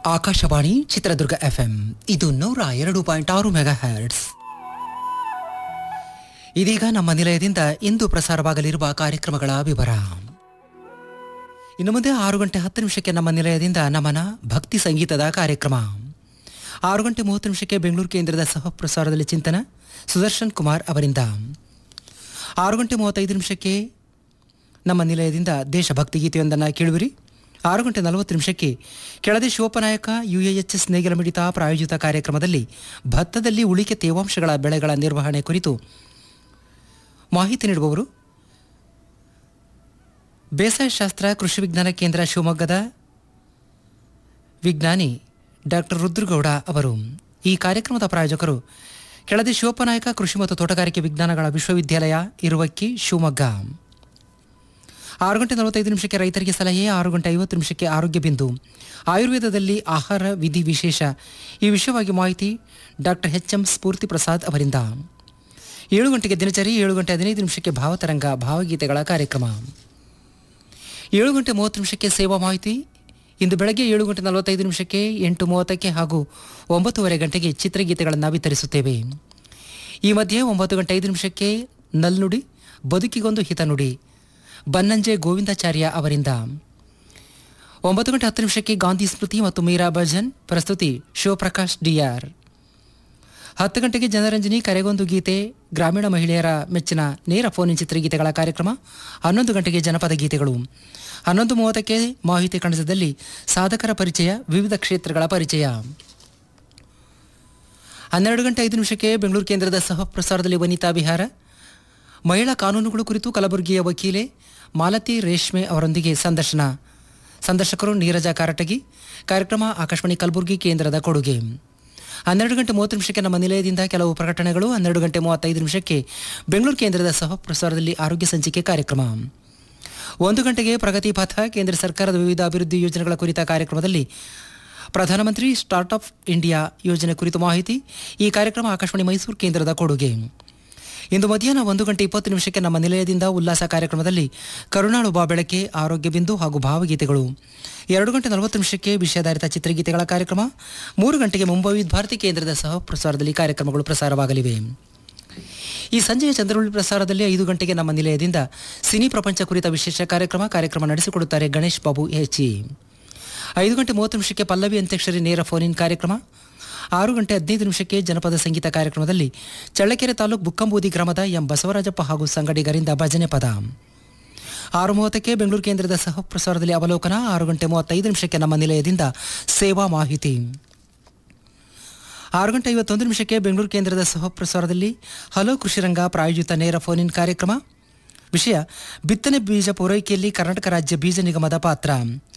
Akashvani Chitradurga FM ಇದು ನೂರ ಎರಡು ಪಾಯಿಂಟ್ ಆರು ಮೆಗಾ ಹರ್ಟ್ಸ್ ಇದೀಗ ನಮ್ಮ ನಿಲಯದಿಂದ ಇಂದು ಪ್ರಸಾರವಾಗಲಿರುವ ಕಾರ್ಯಕ್ರಮಗಳ ವಿವರ ಇನ್ನು ಮುಂದೆ ಆರು ಗಂಟೆ ಹತ್ತು ನಿಮಿಷಕ್ಕೆ ನಮ್ಮ ನಿಲಯದಿಂದ ನಮನ ಭಕ್ತಿ ಸಂಗೀತದ ಕಾರ್ಯಕ್ರಮ ಆರು ಗಂಟೆ ಮೂವತ್ತು ನಿಮಿಷಕ್ಕೆ ಬೆಂಗಳೂರು ಕೇಂದ್ರದ ಸಹ ಪ್ರಸಾರದಲ್ಲಿ ಚಿಂತನ ಸುದರ್ಶನ್ ಕುಮಾರ್ ಅವರಿಂದ ಆರು ಗಂಟೆ ಮೂವತ್ತೈದು ನಿಮಿಷಕ್ಕೆ ನಮ್ಮ ನಿಲಯದಿಂದ ದೇಶಭಕ್ತಿ ಗೀತೆಯೊಂದನ್ನು ಕೇಳುವಿರಿ ಆರು ಗಂಟೆ ನಲವತ್ತು ನಿಮಿಷಕ್ಕೆ ಕೆಳದಿ ಶಿವಪ್ಪನಾಯಕ ಯುಎಎಚ್ಎಸ್ ನೇಗಿಲ ಮಿಡಿತ ಪ್ರಾಯೋಜಿತ ಕಾರ್ಯಕ್ರಮದಲ್ಲಿ ಭತ್ತದಲ್ಲಿ ಉಳಿಕೆ ತೇವಾಂಶಗಳ ಬೆಳೆಗಳ ನಿರ್ವಹಣೆ ಕುರಿತು ಮಾಹಿತಿ ನೀಡುವವರು ಬೇಸಾಯ ಶಾಸ್ತ್ರ ಕೃಷಿ ವಿಜ್ಞಾನ ಕೇಂದ್ರ ಶಿವಮೊಗ್ಗದ ವಿಜ್ಞಾನಿ ಡಾಕ್ಟರ್ ರುದ್ರಗೌಡ ಅವರು ಈ ಕಾರ್ಯಕ್ರಮದ ಪ್ರಾಯೋಜಕರು ಕೆಳದಿ ಶಿವಪ್ಪನಾಯಕ ಕೃಷಿ ಮತ್ತು ತೋಟಗಾರಿಕೆ ವಿಜ್ಞಾನಗಳ ವಿಶ್ವವಿದ್ಯಾಲಯ ಇರುವಕ್ಕಿ ಶಿವಮೊಗ್ಗ ಆರು ಗಂಟೆ ನಲವತ್ತೈದು ನಿಮಿಷಕ್ಕೆ ರೈತರಿಗೆ ಸಲಹೆ ಆರು ಗಂಟೆ ಐವತ್ತು ನಿಮಿಷಕ್ಕೆ ಆರೋಗ್ಯ ಬಿಂದು ಆಯುರ್ವೇದದಲ್ಲಿ ಆಹಾರ ವಿಧಿ ವಿಶೇಷ ಈ ವಿಷಯವಾಗಿ ಮಾಹಿತಿ doctor H M Spoorthi Prasad ಅವರಿಂದ ಏಳು ಗಂಟೆಗೆ ದಿನಚರಿ ಏಳು ಗಂಟೆ ಹದಿನೈದು ನಿಮಿಷಕ್ಕೆ ಭಾವತರಂಗ ಭಾವಗೀತೆಗಳ ಕಾರ್ಯಕ್ರಮ ಏಳು ಗಂಟೆ ಮೂವತ್ತು ನಿಮಿಷಕ್ಕೆ ಸೇವಾ ಮಾಹಿತಿ ಇಂದು ಬೆಳಗ್ಗೆ ಏಳು ಗಂಟೆ ನಲವತ್ತೈದು ನಿಮಿಷಕ್ಕೆ ಎಂಟು ಮೂವತ್ತಕ್ಕೆ ಹಾಗೂ ಒಂಬತ್ತುವರೆ ಗಂಟೆಗೆ ಚಿತ್ರಗೀತೆಗಳನ್ನು ವಿತರಿಸುತ್ತೇವೆ ಈ ಮಧ್ಯೆ ಒಂಬತ್ತು ಗಂಟೆ ಐದು ನಿಮಿಷಕ್ಕೆ ನಲ್ನುಡಿ ಬದುಕಿಗೊಂದು ಹಿತನುಡಿ ಬನ್ನಂಜೆ ಗೋವಿಂದಾಚಾರ್ಯ ಅವರಿಂದ ಒಂಬತ್ತು ಗಂಟೆ ಹತ್ತು ನಿಮಿಷಕ್ಕೆ ಗಾಂಧಿ ಸ್ಮೃತಿ ಮತ್ತು ಮೀರಾ ಭಜನ್ ಪ್ರಸ್ತುತಿ ಶಿವಪ್ರಕಾಶ್ ಡಿಆರ್ ಹತ್ತು ಗಂಟೆಗೆ ಜನರಂಜನಿ ಕರೆಗೊಂದು ಗೀತೆ ಗ್ರಾಮೀಣ ಮಹಿಳೆಯರ ಮೆಚ್ಚಿನ ನೇರ ಫೋನ್ ಚಿತ್ರಗೀತೆಗಳ ಕಾರ್ಯಕ್ರಮ ಹನ್ನೊಂದು ಗಂಟೆಗೆ ಜನಪದ ಗೀತೆಗಳು ಹನ್ನೊಂದು ಮೂವತ್ತಕ್ಕೆ ಮಾಹಿತಿ ಕಣಜದಲ್ಲಿ ಸಾಧಕರ ಪರಿಚಯ ವಿವಿಧ ಕ್ಷೇತ್ರಗಳ ಪರಿಚಯ ಹನ್ನೆರಡು ಗಂಟೆ ಐದು ನಿಮಿಷಕ್ಕೆ ಬೆಂಗಳೂರು ಕೇಂದ್ರದ ಸಹ ಪ್ರಸಾರದಲ್ಲಿ ವನಿತಾ ವಿಹಾರ ಮಹಿಳಾ ಕಾನೂನುಗಳು ಕುರಿತು ಕಲಬುರಗಿಯ ವಕೀಲೆ ಮಾಲತಿ ರೇಷ್ಮೆ ಅವರೊಂದಿಗೆ ಸಂದರ್ಶನ ಸಂದರ್ಶಕರು ನೀರಜ ಕಾರಟಗಿ ಕಾರ್ಯಕ್ರಮ ಆಕಾಶವಾಣಿ ಕಲಬುರಗಿ ಕೇಂದ್ರದ ಕೊಡುಗೆ ಹನ್ನೆರಡು ಗಂಟೆ ಮೂವತ್ತು ನಿಮಿಷಕ್ಕೆ ನಮ್ಮ ನಿಲಯದಿಂದ ಕೆಲವು ಪ್ರಕಟಣೆಗಳು ಹನ್ನೆರಡು ಗಂಟೆ ಮೂವತ್ತೈದು ನಿಮಿಷಕ್ಕೆ ಬೆಂಗಳೂರು ಕೇಂದ್ರದ ಸಹ ಪ್ರಸಾರದಲ್ಲಿ ಆರೋಗ್ಯ ಸಂಚಿಕೆ ಕಾರ್ಯಕ್ರಮ ಒಂದು ಗಂಟೆಗೆ ಪ್ರಗತಿ ಪಥ ಕೇಂದ್ರ ಸರ್ಕಾರದ ವಿವಿಧ ಅಭಿವೃದ್ಧಿ ಯೋಜನೆಗಳ ಕುರಿತ ಕಾರ್ಯಕ್ರಮದಲ್ಲಿ ಪ್ರಧಾನಮಂತ್ರಿ ಸ್ಟಾರ್ಟ್ಅಪ್ ಇಂಡಿಯಾ ಯೋಜನೆ ಕುರಿತು ಮಾಹಿತಿ ಈ ಕಾರ್ಯಕ್ರಮ ಆಕಾಶವಾಣಿ ಮೈಸೂರು ಕೇಂದ್ರದ ಕೊಡುಗೆ ಇಂದು ಮಧ್ಯಾಹ್ನ ಒಂದು ಗಂಟೆ ಇಪ್ಪತ್ತು ನಿಮಿಷಕ್ಕೆ ನಮ್ಮ ನಿಲಯದಿಂದ ಉಲ್ಲಾಸ ಕಾರ್ಯಕ್ರಮದಲ್ಲಿ ಕರುಣಾಳು ಬಾ ಬೆಳಕೆ ಆರೋಗ್ಯ ಬಿಂದು ಹಾಗೂ ಭಾವಗೀತೆಗಳು ಎರಡು ಗಂಟೆ ನಲವತ್ತು ನಿಮಿಷಕ್ಕೆ ವಿಷಯಾಧಾರಿತ ಚಿತ್ರಗೀತೆಗಳ ಕಾರ್ಯಕ್ರಮ ಮೂರು ಗಂಟೆಗೆ ಮುಂಬೈ ಭಾರತಿ ಕೇಂದ್ರದ ಸಹ ಪ್ರಸಾರದಲ್ಲಿ ಕಾರ್ಯಕ್ರಮಗಳು ಪ್ರಸಾರವಾಗಲಿವೆ ಈ ಸಂಜೆಯ ಚಂದ್ರವಳ್ಳಿ ಪ್ರಸಾರದಲ್ಲಿ ಐದು ಗಂಟೆಗೆ ನಮ್ಮ ನಿಲಯದಿಂದ ಸಿನಿ ಪ್ರಪಂಚ ಕುರಿತ ವಿಶೇಷ ಕಾರ್ಯಕ್ರಮ ಕಾರ್ಯಕ್ರಮ ನಡೆಸಿಕೊಡುತ್ತಾರೆ ಗಣೇಶ್ ಬಾಬು ಹೆಚಿ ಐದು ಗಂಟೆ ಮೂವತ್ತು ನಿಮಿಷಕ್ಕೆ ಪಲ್ಲವಿ ಅಂತ್ಯಕ್ಷರಿ ನೇರ ಫೋನ್ ಇನ್ ಕಾರ್ಯಕ್ರಮ ಆರು ಗಂಟೆ ಹದಿನೈದು ನಿಮಿಷಕ್ಕೆ ಜನಪದ ಸಂಗೀತ ಕಾರ್ಯಕ್ರಮದಲ್ಲಿ ಚಳ್ಳಕೆರೆ ತಾಲೂಕು ಬುಕ್ಕಂಬೂದಿ ಗ್ರಾಮದ ಎಂ ಬಸವರಾಜಪ್ಪ ಹಾಗೂ ಸಂಗಡಿಗರಿಂದ ಭಜನೆ ಪದ ಆರು ಮೂವತ್ತಕ್ಕೆ ಬೆಂಗಳೂರು ಕೇಂದ್ರದ ಸಹ ಪ್ರಸಾರದಲ್ಲಿ ಅವಲೋಕನ ಆರು ಗಂಟೆ ಮೂವತ್ತೈದು ನಿಮಿಷಕ್ಕೆ ನಮ್ಮ ನಿಲಯದಿಂದ ಸೇವಾ ಮಾಹಿತಿ ಆರು ಗಂಟೆ ಐವತ್ತೊಂದು ನಿಮಿಷಕ್ಕೆ ಬೆಂಗಳೂರು ಕೇಂದ್ರದ ಸಹ ಪ್ರಸಾರದಲ್ಲಿ ಹಲೋ ಕೃಷಿರಂಗ ಪ್ರಾಯೋಜಿತ ನೇರ ಫೋನ್ ಇನ್ ಕಾರ್ಯಕ್ರಮ ವಿಷಯ ಬಿತ್ತನೆ ಬೀಜ ಪೂರೈಕೆಯಲ್ಲಿ ಕರ್ನಾಟಕ ರಾಜ್ಯ ಬೀಜ ನಿಗಮದ ಪಾತ್ರ